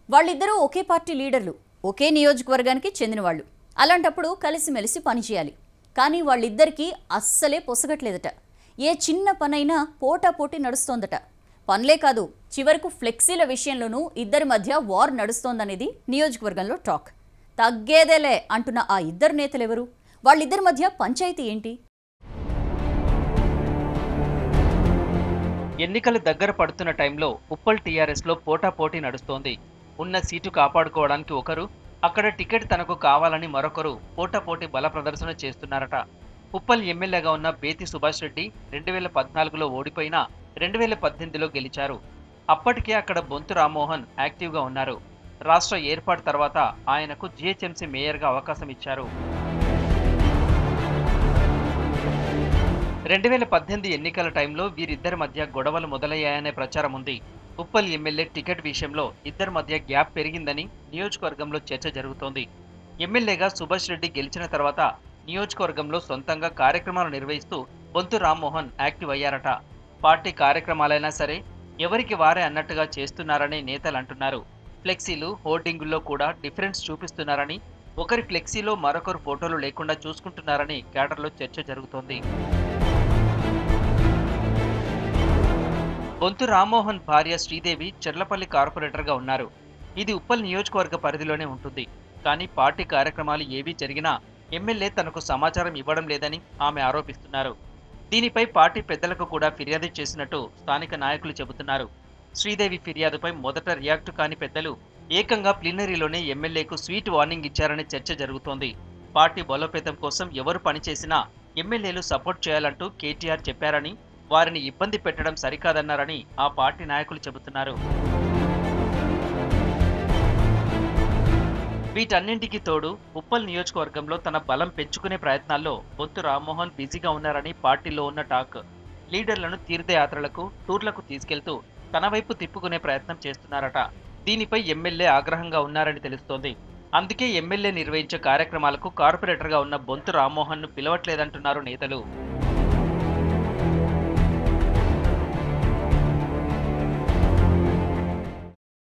వాళ్ళిద్దరూ ఒకే పార్టీ లీడర్లు ఒకే నియోజకవర్గానికి చెందినవాళ్ళు అలాంటప్పుడు కలిసిమెలిసి పనిచేయాలి కానీ వాళ్ళిద్దరికీ అస్సలే పొసగట్లేదట ఏ చిన్న పనైనా పోటాపోటీ నడుస్తోందట పనులే కాదు చివరకు ఫ్లెక్సీల విషయంలోనూ ఇద్దరి మధ్య వార్ నడుస్తోందనేది నియోజకవర్గంలో టాక్ తగ్గేదేలే అంటున్న ఆ ఇద్దరు నేతలెవరు వాళ్ళిద్దరి మధ్య పంచాయతీ ఏంటి ఎన్నికలు దగ్గర పడుతున్న టైంలో ఉప్పల్ టీఆర్ఎస్ లో పోటాపోటీ నడుస్తోంది ఉన్న సీటు కాపాడుకోవడానికి ఒకరు అక్కడ టికెట్ తనకు కావాలని మరొకరు పోటాపోటీ బల ప్రదర్శన చేస్తున్నారట ఉప్పల్ ఎమ్మెల్యేగా ఉన్న బేతి సుభాష్ రెడ్డి రెండు వేల పద్నాలుగులో ఓడిపోయినా రెండు వేల పద్దెనిమిదిలో గెలిచారు అప్పటికే అక్కడ బొంతు రామ్మోహన్ యాక్టివ్గా ఉన్నారు రాష్ట్ర ఏర్పాటు తర్వాత ఆయనకు జిహెచ్ఎంసీ మేయర్గా అవకాశం ఇచ్చారు రెండు వేల పద్దెనిమిది ఎన్నికల టైంలో వీరిద్దరి మధ్య గొడవలు మొదలయ్యాయనే ప్రచారం ఉంది ఉప్పల్ ఎమ్మెల్యే టికెట్ విషయంలో ఇద్దరి మధ్య గ్యాప్ పెరిగిందని నియోజకవర్గంలో చర్చ జరుగుతోంది ఎమ్మెల్యేగా సుభాష్ రెడ్డి గెలిచిన తర్వాత నియోజకవర్గంలో సొంతంగా కార్యక్రమాలు నిర్వహిస్తూ బొంతు రామ్మోహన్ యాక్టివ్ అయ్యారట పార్టీ కార్యక్రమాలైనా సరే ఎవరికి వారే అన్నట్టుగా చేస్తున్నారని నేతలు అంటున్నారు ఫ్లెక్సీలు హోర్డింగుల్లో కూడా డిఫరెన్స్ చూపిస్తున్నారని ఒకరి ఫ్లెక్సీలో మరొకరు ఫోటోలు లేకుండా చూసుకుంటున్నారని కేడర్లో చర్చ జరుగుతోంది బొంతు రామ్మోహన్ భార్య శ్రీదేవి చెర్లపల్లి కార్పొరేటర్గా ఉన్నారు ఇది ఉప్పల్ నియోజకవర్గ పరిధిలోనే ఉంటుంది కానీ పార్టీ కార్యక్రమాలు ఏవీ జరిగినా ఎమ్మెల్యే తనకు సమాచారం ఇవ్వడం లేదని ఆమె ఆరోపిస్తున్నారు దీనిపై పార్టీ పెద్దలకు కూడా ఫిర్యాదు చేసినట్టు స్థానిక నాయకులు చెబుతున్నారు శ్రీదేవి ఫిర్యాదుపై మొదట రియాక్ట్ కాని పెద్దలు ఏకంగా ప్లీనరీలోనే ఎమ్మెల్యేకు స్వీట్ వార్నింగ్ ఇచ్చారనే చర్చ జరుగుతోంది పార్టీ బలోపేతం కోసం ఎవరు పనిచేసినా ఎమ్మెల్యేలు సపోర్ట్ చేయాలంటూ కేటీఆర్ చెప్పారని వారిని ఇబ్బంది పెట్టడం సరికాదన్నారని ఆ పార్టీ నాయకులు చెబుతున్నారు వీటన్నింటికి తోడు ఉప్పల్ నియోజకవర్గంలో తన బలం పెంచుకునే ప్రయత్నాల్లో బొత్తు రామ్మోహన్ బిజీగా ఉన్నారని పార్టీలో ఉన్న టాక్ లీడర్లను తీర్థయాత్రలకు టూర్లకు తీసుకెళ్తూ తన వైపు తిప్పుకునే ప్రయత్నం చేస్తున్నారట దీనిపై ఎమ్మెల్యే ఆగ్రహంగా ఉన్నారని తెలుస్తోంది అందుకే ఎమ్మెల్యే నిర్వహించే కార్యక్రమాలకు కార్పొరేటర్గా ఉన్న బొంతు రామ్మోహన్ను పిలవట్లేదంటున్నారు నేతలు